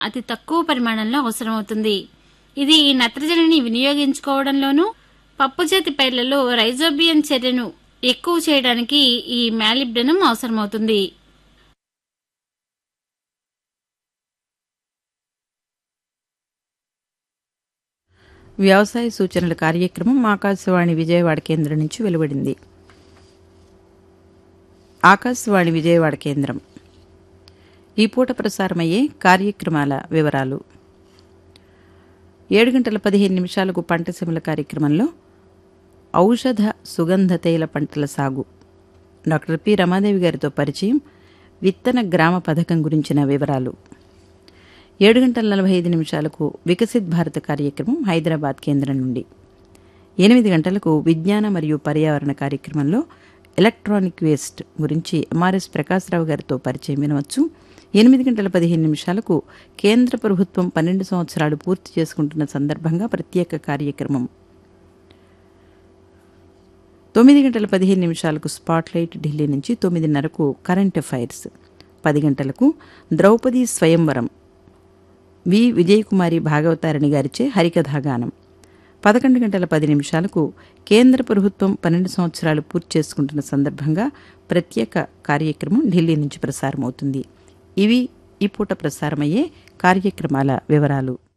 అతి తక్కువ పరిమాణంలో అవసరమవుతుంది ఇది ఈ నత్రజనిని వినియోగించుకోవడంలోనూ పప్పుజాతి పైర్లలో రైజోబియం చర్యను ఎక్కువ చేయడానికి ఈ మ్యాలిబ్డనం అవసరమవుతుంది వ్యవసాయ సూచనల కార్యక్రమం ఆకాశవాణి విజయవాడ కేంద్రం నుంచి వెలువడింది ఆకాశవాణి విజయవాడ కేంద్రం ఈ పూట ప్రసారమయ్యే కార్యక్రమాల వివరాలు ఏడు గంటల పదిహేను నిమిషాలకు పంటసీమల కార్యక్రమంలో ఔషధ సుగంధ తైల పంటల సాగు డాక్టర్ పి రమాదేవి గారితో పరిచయం విత్తన గ్రామ పథకం గురించిన వివరాలు ఏడు గంటల నలభై ఐదు నిమిషాలకు వికసిత్ భారత్ కార్యక్రమం హైదరాబాద్ కేంద్రం నుండి ఎనిమిది గంటలకు విజ్ఞాన మరియు పర్యావరణ కార్యక్రమంలో ఎలక్ట్రానిక్ వేస్ట్ గురించి ఎంఆర్ఎస్ ప్రకాశ్రావు గారితో పరిచయం వినవచ్చు ఎనిమిది గంటల పదిహేను నిమిషాలకు కేంద్ర ప్రభుత్వం పన్నెండు సంవత్సరాలు పూర్తి చేసుకుంటున్న సందర్భంగా ప్రత్యేక కార్యక్రమం తొమ్మిది గంటల పదిహేను నిమిషాలకు స్పాట్లైట్ ఢిల్లీ నుంచి తొమ్మిదిన్నరకు కరెంట్ అఫైర్స్ పది గంటలకు ద్రౌపది స్వయంవరం వి విజయకుమారి భాగవతారిణి గారిచే హరికథాగానం పదకొండు గంటల పది నిమిషాలకు కేంద్ర ప్రభుత్వం పన్నెండు సంవత్సరాలు పూర్తి చేసుకుంటున్న సందర్భంగా ప్రత్యేక కార్యక్రమం ఢిల్లీ నుంచి ప్రసారమవుతుంది ఇవి ఈ పూట ప్రసారమయ్యే కార్యక్రమాల వివరాలు